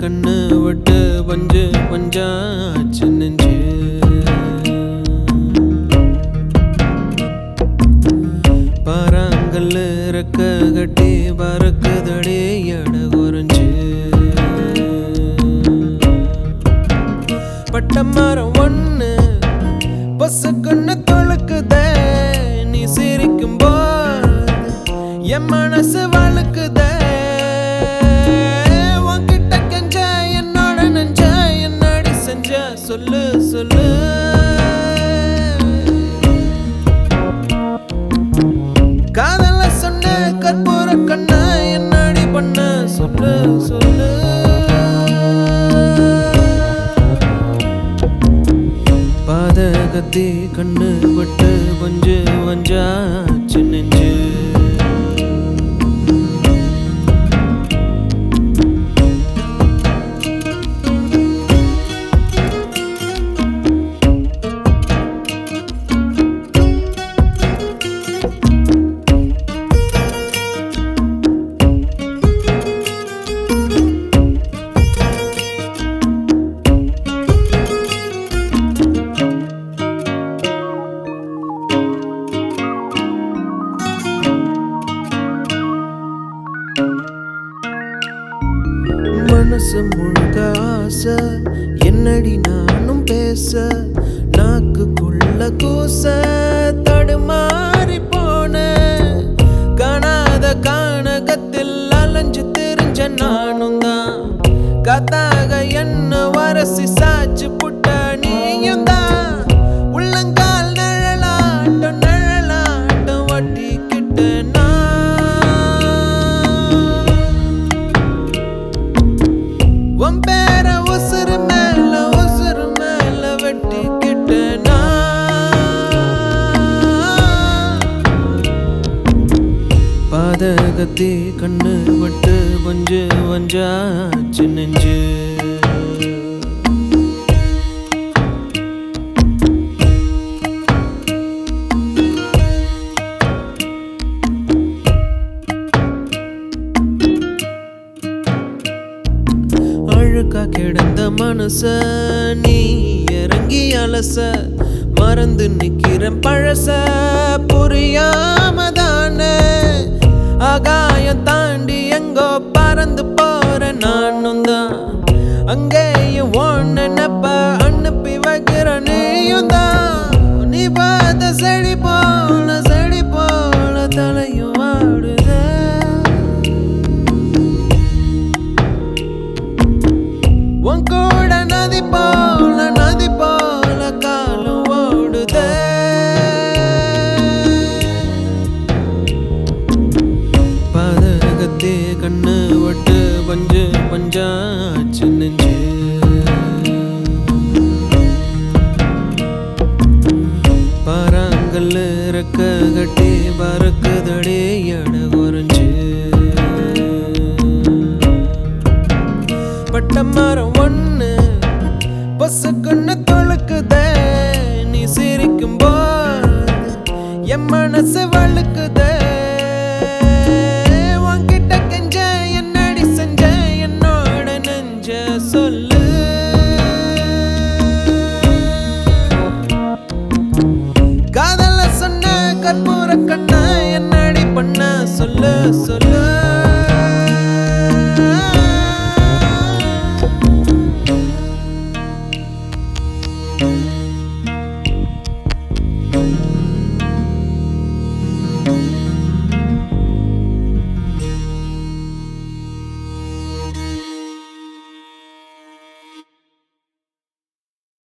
கண்ணு விட்டு பஞ்சு பஞ்சாச்சு நெஞ்சு பாறாங்கல்லு ரெக்க கட்டி பறக்குதடி எட குறைஞ்சு பட்ட மரம் ஒண்ணு பொசுக்குன்னு தொழுக்குதே நீ சிரிக்கும் போது என் மனசு வழுக்குதே உன்கிட்ட கெஞ்ச என்னோட நெஞ்ச என்னடி செஞ்ச சொல்லு சொல்லு காதல சொன்ன கற்பூர கண்ண என்னடி பண்ண சொல்லு சொல்லு பாதகத்தி கண்ணு பட்டு கொஞ்சு வஞ்சாச்சு நெஞ்சு மனசு முழுக்க ஆசை என்னடி நானும் பேச நாக்குக்குள்ள கூச தடுமாறி போன காணாத கானகத்தில் அலைஞ்சு திரிஞ்ச நானும் தான் காத்தாக என்ன வரசி சாச்சு புட்ட நீயும் தான் உள்ளங்கால் நிழலாட்டம் நிழலாட்டம் வட்டிக்கிட்ட நான் உன் பேர உசுறு மேல உசுறு மேல வெட்டிக்கிட்ட நான் பாதகத்தி கண்ணு விட்டு பஞ்சு வஞ்சாச்சு நெஞ்சு அழுக்கா கிடந்த மனச நீ இறங்கி அலச மறந்து நிக்கிறேன் பழச புரியாம தானே ஆகாயம் தாண்டி எங்கோ பறந்து போற நானும் தான் அங்கேயும் ஒன்னு நப்ப அனுப்பி வைக்கிற நீயும் தான் நீ பார்த்த செடி போல செடி போல தலையும் ஆடுதே உன் கூட நதி போல நதி போல காலம் ஓடுதே பாதகத்தே கண்ணு விட்டு பஞ்சு பஞ்சாச்சு நெஞ்சு பாறாங்கல்லு ரெக்க கட்டி பறக்குதடி எட குறைஞ்சு பட்ட மரம் ஒண்ணு பொசுக்குன்னு தொழுக்குதே நீ சிரிக்கும் போது என் மனசு வழுக்குதே உன்கிட்ட கெஞ்ச என்னடி செஞ்ச என்னோட நெஞ்ச சொல்லு காதல சொன்ன கற்பூர கண்ண என்னடி பண்ண சொல்லு சொல்லு thank you